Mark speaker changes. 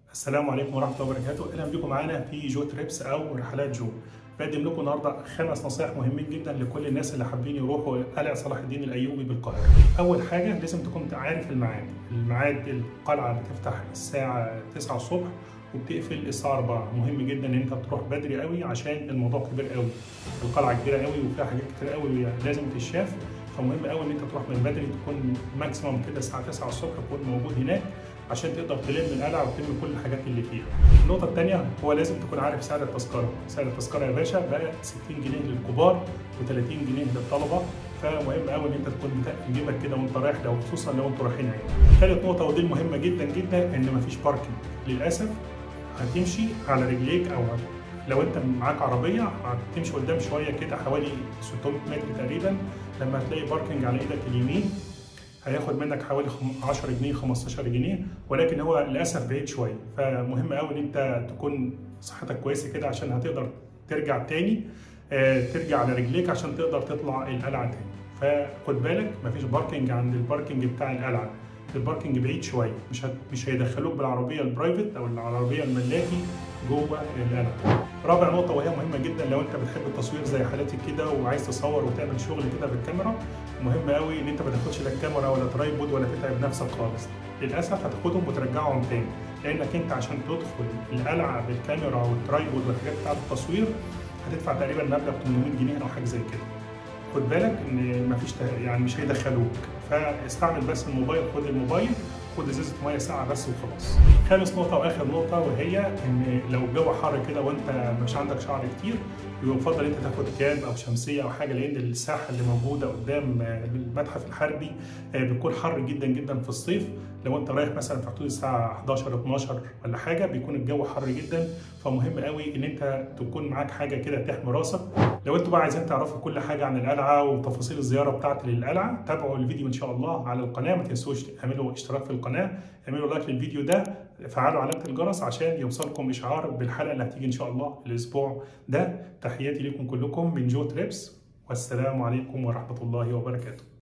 Speaker 1: السلام عليكم ورحمه الله وبركاته اهلا بكم معانا في جو تريبس او رحلات جو بقدم لكم النهارده خمس نصائح مهمين جدا لكل الناس اللي حابين يروحوا قلعه صلاح الدين الايوبي بالقاهره اول حاجه لازم تكون عارف الميعاد الميعاد القلعه بتفتح الساعه 9 الصبح وبتقفل الساعه 4 مهم جدا ان انت تروح بدري قوي عشان الموضوع كبير قوي القلعه كبيره قوي وفيها حاجات كتير قوي لازم تتشاف فمهم قوي ان انت تروح من بدري تكون ماكسيموم كده الساعه 9 الصبح تكون موجود هناك عشان تقدر تلم القلعه وتلم كل الحاجات اللي فيها. النقطه الثانيه هو لازم تكون عارف سعر التذكره، سعر التذكره يا باشا بقى 60 جنيه للكبار و30 جنيه للطلبه فمهم قوي ان انت تكون متقل جيبك كده وانت رايح لو خصوصا لو انتوا رايحين عين. ثالث نقطه ودي المهمه جدا جدا ان مفيش باركنج للاسف هتمشي على رجليك او لو انت معاك عربيه هتمشي قدام شويه كده حوالي 600 متر تقريبا لما هتلاقي باركنج على ايدك اليمين هياخد منك حوالي 10 جنيه 15 جنيه ولكن هو للاسف بعيد شويه فمهم قوي ان انت تكون صحتك كويسه كده عشان هتقدر ترجع تاني ترجع على رجليك عشان تقدر تطلع القلعه تاني فخد بالك مفيش باركنج عند الباركنج بتاع القلعه الباركنج بعيد شويه مش هت... مش هيدخلوك بالعربيه البرايفت او العربيه الملاكي جوه القلعه رابع نقطه وهي مهمه جدا لو انت بتحب التصوير زي حالتي كده وعايز تصور وتعمل شغل كده بالكاميرا مهم قوي ان انت ما تاخدش لا الكاميرا ولا ترايبود ولا تتعب نفسك خالص للاسف هتاخدهم وترجعهم تاني لانك انت عشان تدخل القلعه بالكاميرا والترايبود والحاجات بتاعت التصوير هتدفع تقريبا مبلغ 800 جنيه او حاجه زي كده خد بالك ان مفيش يعني مش هيدخلوك فاستعمل بس الموبايل خد الموبايل خد ازازه ميه ساقعه بس وخلاص. خامس نقطه واخر نقطه وهي ان لو الجو حر كده وانت مش عندك شعر كتير يفضل انت تاخد كاب او شمسيه او حاجه لان الساحه اللي موجوده قدام المتحف الحربي بتكون حر جدا جدا في الصيف لو انت رايح مثلا في حدود الساعه 11 12 ولا حاجه بيكون الجو حر جدا فمهم قوي ان انت تكون معاك حاجه كده تحمي راسك لو انتوا بقى عايزين تعرفوا كل حاجه عن القلعه وتفاصيل الزياره بتاعتي للقلعه تابعوا الفيديو ان شاء الله على القناه ما تنسوش تعملوا اشتراك في القناه اعملوا لايك للفيديو ده فعلوا علامه الجرس عشان يوصلكم اشعار بالحلقه اللي هتيجي ان شاء الله الاسبوع ده تحياتي لكم كلكم من جو تريبس والسلام عليكم ورحمه الله وبركاته